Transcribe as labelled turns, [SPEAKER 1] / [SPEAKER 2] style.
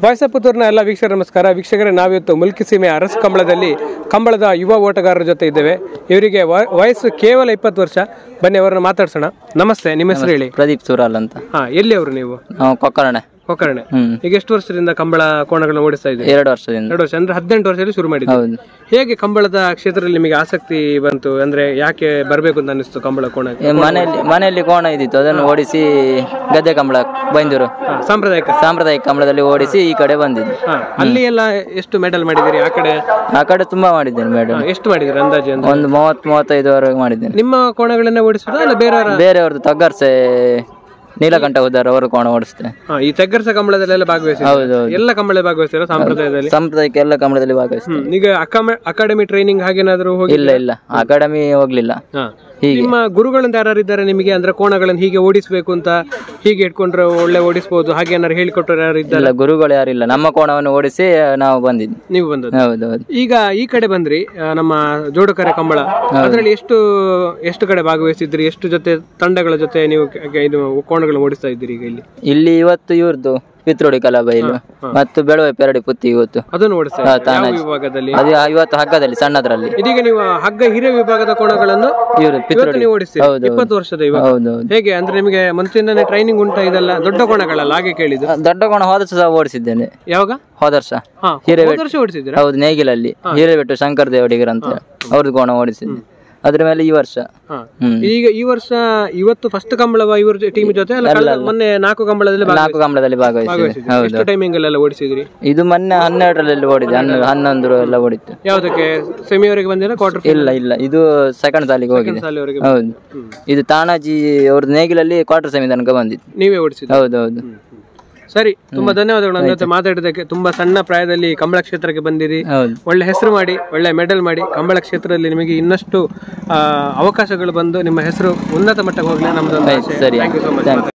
[SPEAKER 1] Voice of ಪುತ್ತೂರಿನ ಎಲ್ಲ ವೀಕ್ಷಕರ ನಮಸ್ಕಾರ ವೀಕ್ಷಕರೇ ನಾವಿವತ್ತು ಮುಲ್ಕಿ ಸೀಮೆ ಅರಸು ಕಂಬಳದಲ್ಲಿ ಕಂಬಳದ ಯುವ ಓಟಗಾರರ ಜೊತೆ ಇದ್ದೇವೆ ಇವರಿಗೆ ವ- ವಯಸ್ಸು ಕೇವಲ ಇಪ್ಪತ್ತು ವರ್ಷ ಬನ್ನಿ ಅವರನ್ನ ಮಾತಾಡ್ಸೋಣ ನಮಸ್ತೆ ನಿಮ್ಮ ಹೆಸರು ಹೇಳಿ
[SPEAKER 2] ಪ್ರದೀಪ್ ಸೂರಾಲ್ ಅಂತ
[SPEAKER 1] ಹಾ ಎಲ್ಲಿ ಅವರು ನೀವು
[SPEAKER 2] ನಾವು ಕೊಕ್ಕರಣೆ
[SPEAKER 1] ಕೊಕ್ಕರಣೆ
[SPEAKER 2] ಹ್ಮ್
[SPEAKER 1] ಈಗ ಎಷ್ಟು ವರ್ಷದಿಂದ ಕಂಬಳ ಕೋಣಗಳನ್ನ ಓಡಿಸ್ತಾ ಇದ್ದೀವಿ
[SPEAKER 2] ಎರಡು ವರ್ಷದಿಂದ
[SPEAKER 1] ಎರಡು ವರ್ಷ ಅಂದ್ರೆ ಹದಿನೆಂಟು ವರ್ಷದಲ್ಲಿ ಶುರು ಮಾಡಿದ್ವಿ
[SPEAKER 2] ಹೌದು
[SPEAKER 1] ಹೇಗೆ ಕಂಬಳದ ಕ್ಷೇತ್ರದಲ್ಲಿ ನಿಮಗೆ ಆಸಕ್ತಿ ಬಂತು ಅಂದ್ರೆ ಯಾಕೆ ಬರಬೇಕು ಅಂತ ಅನಿಸ್ತು ಕಂಬಳ ಕೋಣ
[SPEAKER 2] ಈ ಮನೆಯಲ್ಲಿ ಮನೆಯಲ್ಲಿ ಕೋಣ ಇದ್ದಿತ್ತು ಅದನ್ನು ಓಡಿಸಿ ಗದ್ದೆ ಕಂಬಳ ಬೈಂದೂರು
[SPEAKER 1] ಹಾ, ಸಾಂಪ್ರದಾಯಿಕ
[SPEAKER 2] ಸಾಂಪ್ರದಾಯಿಕ ಕಂಬಳದಲ್ಲಿ ಓಡಿಸಿ ಈ ಕಡೆ ಬಂದಿದ್ದು
[SPEAKER 1] ಹಾ ಅಲ್ಲಿ ಎಲ್ಲ ಎಷ್ಟು ಮೆಡಲ್ ಮಾಡಿದಿರಿ ಆ ಕಡೆ
[SPEAKER 2] ಆ ಕಡೆ ತುಂಬಾ ಮಾಡಿದ್ದೇನೆ ಮೇಡಮ್
[SPEAKER 1] ಹಾ, ಎಷ್ಟು ಮಾಡಿದಿರಿ ಅಂದಾಜು ಅಂತ
[SPEAKER 2] ಒಂದು ಮೂವತ್ ಮೂವತ್ತೈದುವರೆಗೆ ಮಾಡಿದ್ದೇನೆ
[SPEAKER 1] ನಿಮ್ಮ ಕೋಣಗಳನ್ನ ಓಡಿಸುವುದಾ ಅಲ್ಲ ಬೇರೆಯವರ
[SPEAKER 2] ಬೇರೆಯವ್ರದ್ದು ತಗ್ಗರ್ಸೆ ನೀಲಕಂಠ ಉದಾರ ಅವರು ಕೋಣ ಓಡಿಸ್ತೇನೆ
[SPEAKER 1] ಹಾ, ಈ ತೆಗ್ಗರ್ಸ ಕಂಬಳದಲ್ಲೆಲ್ಲ ಭಾಗವಹಿಸಿ
[SPEAKER 2] ಹೌದು ಹೌದು
[SPEAKER 1] ಎಲ್ಲ ಕಂಬಳ ಭಾಗವಹಿಸ್ತೀರಾ ಸಾಂಪ್ರದಾಯದಲ್ಲಿ
[SPEAKER 2] ಸಾಂಪ್ರದಾಯಿಕ ಎಲ್ಲ ಕಂಬಳದಲ್ಲಿ ಭಾಗವಹಿಸ್ತೇನೆ
[SPEAKER 1] ಹ್ಮ್. ಈಗ ಅಕಾಮ- ಅಕಾಡೆಮಿ ಟ್ರೈನಿಂಗ್ ಹಾಗೇನಾದ್ರು ಹೋಗಿ
[SPEAKER 2] ಇಲ್ಲ ಇಲ್ಲ ಅಕಾಡೆಮಿ ಹೋಗ್ಲಿಲ್ಲ
[SPEAKER 1] ಹಾ.
[SPEAKER 2] ಹೀಗೆ
[SPEAKER 1] ನಿಮ್ಮ ಗುರುಗಳಂತ ಯಾರು ಇದ್ದಾರೆ ನಿಮಗೆ ಅಂದ್ರೆ ಕೋಣಗಳನ್ನು ಹೀಗೆ ಓಡಿಸ್ಬೇಕು ಅಂತ ಹೀಗೆ ಇಟ್ಕೊಂಡ್ರೆ ಒಳ್ಳೆ ಓಡಿಸ್ಬೋದು ಹಾಗೆ ಏನಾದ್ರು ಹೇಳಿಕೊಟ್ಟರು ಯಾರು ಇದ್ದಾರೆ
[SPEAKER 2] ಇಲ್ಲ ಗುರುಗಳು ಯಾರಿಲ್ಲ ನಮ್ಮ ಕೋಣವನ್ನು ಓಡಿಸಿ ನಾವು ಬಂದಿದ್ದು
[SPEAKER 1] ನೀವು ಬಂದದ್ದು
[SPEAKER 2] ಹೌದು ಹೌದು
[SPEAKER 1] ಈಗ ಈ ಕಡೆ ಬಂದ್ರಿ ಆ, ನಮ್ಮ ಜೋಡುಕರೆ ಕಂಬಳ ಅದರಲ್ಲಿ ಎಷ್ಟು ಎಷ್ಟು ಕಡೆ ಭಾಗವಹಿಸಿದ್ರಿ ಎಷ್ಟು ಜೊತೆ ತಂಡಗಳ ಜೊತೆ ನೀವು ಕ- ಕ- ಇದು ಕೋಣಗಳನ್ನು ಓಡಿಸ್ತಾ ಇದ್ದೀರಿ ಈಗ ಇಲ್ಲಿ
[SPEAKER 2] ಇಲ್ಲಿ ಇವತ್ತು ಇವ್ರದ್ದು ಪಿತ್ರೋಡಿ ಕಲಾಬೈಲು ಮತ್ತು ಬೆಳವೆ ಪೆರಡಿ ಪುತ್ತಿ ಇವತ್ತು
[SPEAKER 1] ಅದನ್ನು ಓಡಿಸ್ತಾ
[SPEAKER 2] ಹಾ,
[SPEAKER 1] ಇದ್ದೀರಿ. ಯಾವ
[SPEAKER 2] ತಾನಾಜಿ.
[SPEAKER 1] ವಿಭಾಗದಲ್ಲಿ
[SPEAKER 2] ಅದು ಇವತ್ತು ಹಗ್ಗದಲ್ಲಿ ಸಣ್ಣದ್ರಲ್ಲಿ
[SPEAKER 1] ಇದೀಗ ನೀವು ಹಗ್ಗ ಹಿರಿಯ ವಿಭಾಗದ ಕೋಣಗಳನ್ನು
[SPEAKER 2] ಇವರು
[SPEAKER 1] ಇವತ್ತು
[SPEAKER 2] ಪಿತ್ರೋಡಿ
[SPEAKER 1] ನೀವು ಓಡಿಸ್ತೀರಿ
[SPEAKER 2] ಹೌದು
[SPEAKER 1] ಇಪ್ಪತ್ತು ವರ್ಷದ ಇವಾಗ
[SPEAKER 2] ಹೌದು ಹೌದು
[SPEAKER 1] ಹೇಗೆ ಅಂದ್ರೆ ನಿಮಗೆ ಮುಂಚಿಂದನೇ ಟ್ರೈನಿಂಗ್ ಉಂಟಾ ಇದೆಲ್ಲ ದೊಡ್ಡ ಕೋಣಗಳಲ್ಲ ಹಾಗೆ ಕೇಳಿದ್ದು
[SPEAKER 2] ದೊಡ್ಡ ಕೋಣ ಹೋದ ವರ್ಷ ಸಹ ಓಡಿಸಿದ್ದೇನೆ
[SPEAKER 1] ಯಾವಾಗ
[SPEAKER 2] ಹೋದ ವರ್ಷ
[SPEAKER 1] ಹಾ
[SPEAKER 2] ಹಿರೇಬೆಟ್ಟು.
[SPEAKER 1] ಹೋದ ವರ್ಷ ಓಡಿಸಿದ್ರ
[SPEAKER 2] ಹೌದು ನೇಗಿಲಲ್ಲಿ ಹಿರೇಬೆಟ್ಟು ಶಂಕರ್ ದೇವಡಿಗರ್ ಅಂತ ಅವ್ರದ್ದು ಕೋಣ ಓಡಿಸಿದ್ದೆ ಅದ್ರ ಮೇಲೆ ಈ ವರ್ಷ
[SPEAKER 1] ಹಾ
[SPEAKER 2] ಹ್ಮ್
[SPEAKER 1] ಈಗ ಈ ವರ್ಷ ಇವತ್ತು ಫಸ್ಟ್ ಕಂಬಳವ ಇವ್ರ ಟೀಮ್ ಜೊತೆ ಅಲ್ಲ ಕಳೆದ ಮೊನ್ನೆ ನಾಲ್ಕು ಕಂಬಳದಲ್ಲಿ
[SPEAKER 2] ನಾಲ್ಕು ಕಂಬಳದಲ್ಲಿ ಭಾಗವಹಿಸಿದೆ
[SPEAKER 1] ಭಾಗವಹಿಸಿದ್ರಿ.
[SPEAKER 2] ಹೌದು
[SPEAKER 1] ಎಷ್ಟು ಟೈಮಿಂಗ್ ಅಲ್ಲೆಲ್ಲ ಓಡಿಸಿದ್ರಿ
[SPEAKER 2] ಇದು ಮೊನ್ನೆ ಹನ್ನೆರಡರಲ್ಲಿ ಓಡಿದೆ ಹನ್ನೊಂದು ಹನ್ನೊಂದು ಎಲ್ಲ ಓಡಿತ್ತು
[SPEAKER 1] ಯಾವ್ದಕ್ಕೆ ಸೆಮಿಯವರೆಗೆ ಬಂದಿರ ಕ್ವಾರ್ಟರ್
[SPEAKER 2] ಇಲ್ಲ ಇಲ್ಲ ಇದು ಸೆಕೆಂಡ್ ಸಾಲಿಗೆ ಹೋಗಿದೆ
[SPEAKER 1] ಸಾಲಿವರೆಗೆ
[SPEAKER 2] ಹೌದು ಇದು ತಾನಾಜಿ ಅವ್ರದ್ದು ನೇಗಿಲಲ್ಲಿ ಕ್ವಾರ್ಟರ್ ಸೆಮಿ ತನಕ ಬಂದಿತ್ತು
[SPEAKER 1] ನೀವೇ ಓಡಿಸಿದ್ರಿ
[SPEAKER 2] ಹೌದು ಹೌದು
[SPEAKER 1] ಸರಿ ತುಂಬಾ ಧನ್ಯವಾದಗಳು ನನ್ನ ಜೊತೆ ಮಾತಾಡಿದಕ್ಕೆ ತುಂಬಾ ಸಣ್ಣ ಪ್ರಾಯದಲ್ಲಿ ಕಂಬಳ ಕ್ಷೇತ್ರಕ್ಕೆ ಬಂದಿರಿ
[SPEAKER 2] ಹೌದು
[SPEAKER 1] ಒಳ್ಳೆ ಹೆಸರು ಮಾಡಿ ಒಳ್ಳೆ ಮೆಡಲ್ ಮಾಡಿ ಕಂಬಳ ಕ್ಷೇತ್ರದಲ್ಲಿ ನಿಮಗೆ ಇನ್ನಷ್ಟು ಆ, ಅವಕಾಶಗಳು ಬಂದು ನಿಮ್ಮ ಹೆಸರು ಉನ್ನತ ಮಟ್ಟಕ್ಕೆ ಹೋಗ್ಲಿ ನಮ್ದೊಂದು ಆಸೆ.
[SPEAKER 2] ಸರಿ
[SPEAKER 1] Thank you so much.
[SPEAKER 2] Thank you.